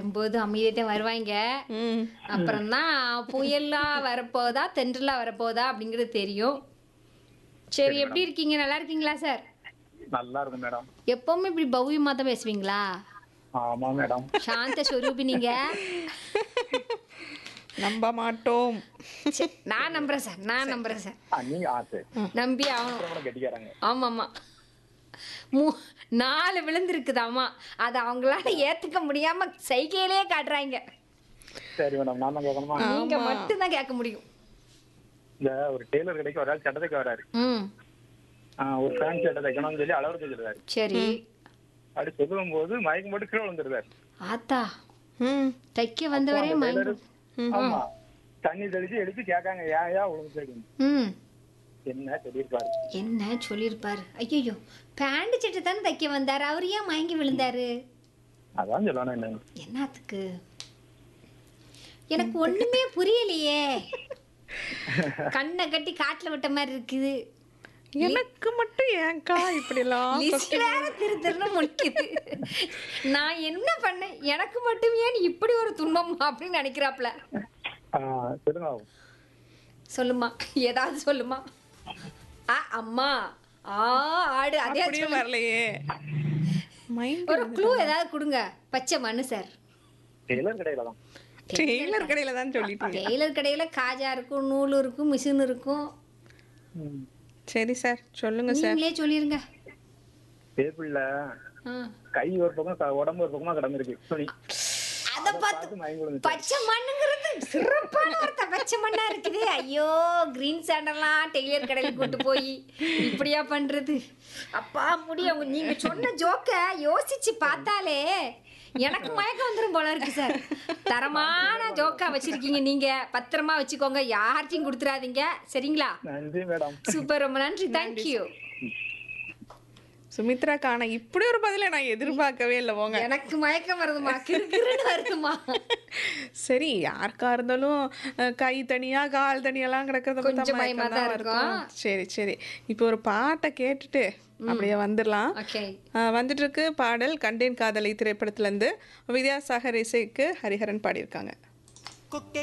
வரும்போது அமைதியா வருவாங்க ம் அப்புறம் தான் புயலா வரப்போதா தென்றலா வரப்போதா அப்படிங்கிறது தெரியும் சரி எப்படி இருக்கீங்க நல்லா இருக்கீங்களா சார் நல்லா இருக்கும் மேடம் எப்பவுமே இப்படி பவ்யமா தான் பேசுவீங்களா ஆமா மேடம் சாந்த ஸ்வரூபி நீங்க நம்ப மாட்டோம் சரி, நான் நம்புறேன் சார் நான் நம்புறேன் சார் ஆ, நீங்க ஆ சரி நம்பி ஆகணும் அப்புறம் கூட கெட்டிக்காரங்க ஆமாம்மா மூ நாலு விழுந்திருக்குதாம்மா அதை அவங்களால ஏத்துக்க முடியாம சைகையிலே காட்டுறாங்க சரி மேடம் நான் தான் கேட்கணுமா நீங்க மட்டும்தான் கேட்க முடியும் இந்த ஒரு டெய்லர் கடைக்கு ஒரு ஆள் சட்டை தைக்க வராரு ம் ஆ, ஒரு பேண்ட் சட்டை தைக்கணும்னு சொல்லி அளவு தைச்சிருந்தாரு சரி அப்படி சொல்லும் போது மயக்கம் போட்டு கீழே விழுந்துருந்தாரு ஆத்தா ம் தைக்க வந்தவரே அந்த மயங்க tailor- ஆமா தண்ணி தெளிச்சு எடுத்து கேட்காங்க ஏன் ஏன் விழுந்து ம் என்ன சொல்லியிருப்பாரு என்ன சொல்லியிருப்பாரு ஐயோ பேண்ட் சட்டை தானே தைக்க வந்தாரு அவர் ஏன் மயங்கி விழுந்தாரு அதான் சொல்லணும் என்ன என்னத்துக்கு எனக்கு ஒண்ணுமே புரியலையே கண்ணை கட்டி காட்டுல விட்ட மாதிரி இருக்குது எனக்கு மட்டும் ஏன்க்கா இப்படிலாம் லிஸ்ட் வேற திரு திருன்னு முடிக்குது நான் என்ன பண்ணேன் எனக்கு மட்டும் ஏன் இப்படி ஒரு துன்பம் அப்படின்னு நினைக்கிறாப்ல ஆ, சொல்லுங்க சொல்லுமா ஏதாவது சொல்லுமா ஆ அம்மா ஆ ஆடு அதே அப்படியும் வரலையே மைண்ட் ஒரு க்ளூ ஏதாவது கொடுங்க பச்சை மண்ணு சார் டெய்லர் கடையில தான் டெய்லர் கடையில தான் சொல்லிட்டீங்க டெய்லர் கடையில காஜா இருக்கும் நூல் இருக்கும் மிஷின் இருக்கும் ம். சரி சார் சொல்லுங்க சார் நீங்களே சொல்லிருங்க டேபிள்ல ஆ. கை ஒரு பக்கம் க- உடம்பு ஒரு பக்கமா கிடந்திருக்கு துணி அத பார்த்து பார்த்து மயங்கி விழுந்து பச்சை மண்ணுங்கிறது சிறப்பான ஒருத்த பச்சை மண்ணா இருக்குது ஐயோ கிரீன் சாண்டெல்லாம் டெய்லர் கடையில கூட்டு போய் இப்படியா பண்றது அப்பா முடியும் நீங்க சொன்ன ஜோக்க யோசிச்சு பார்த்தாலே எனக்கு மயக்கம் வந்துரும் போல இருக்கு சார் தரமான ஜோக்கா வச்சிருக்கீங்க நீங்க பத்திரமா வச்சுக்கோங்க யார்ட்டையும் கொடுத்துறாதீங்க சரிங்களா நன்றி மேடம் சூப்பர் ரொம்ப நன்றி தேங்க்யூ சுமித்ரா காண இப்படி ஒரு பதிலை நான் எதிர்பார்க்கவே இல்லை போங்க எனக்கு மயக்கம் வருதுமா கிறுகிறுன்னு வருதுமா சரி யாருக்கா இருந்தாலும் அஹ், கை தனியா கால் தனியெல்லாம் கிடக்கிறத பார்த்தா கொஞ்சம் மயக்கம் பயமா தான் தான் இருக்கும் சரி சரி இப்போ ஒரு பாட்டை கேட்டுட்டு அப்படியே வந்துடலாம் ஓகே அஹ், வந்துட்டு இருக்கு பாடல் கண்டேன் காதலை திரைப்படத்துல இருந்து வித்யாசாகர் இசைக்கு ஹரிஹரன் பாடியிருக்காங்க கொக்கே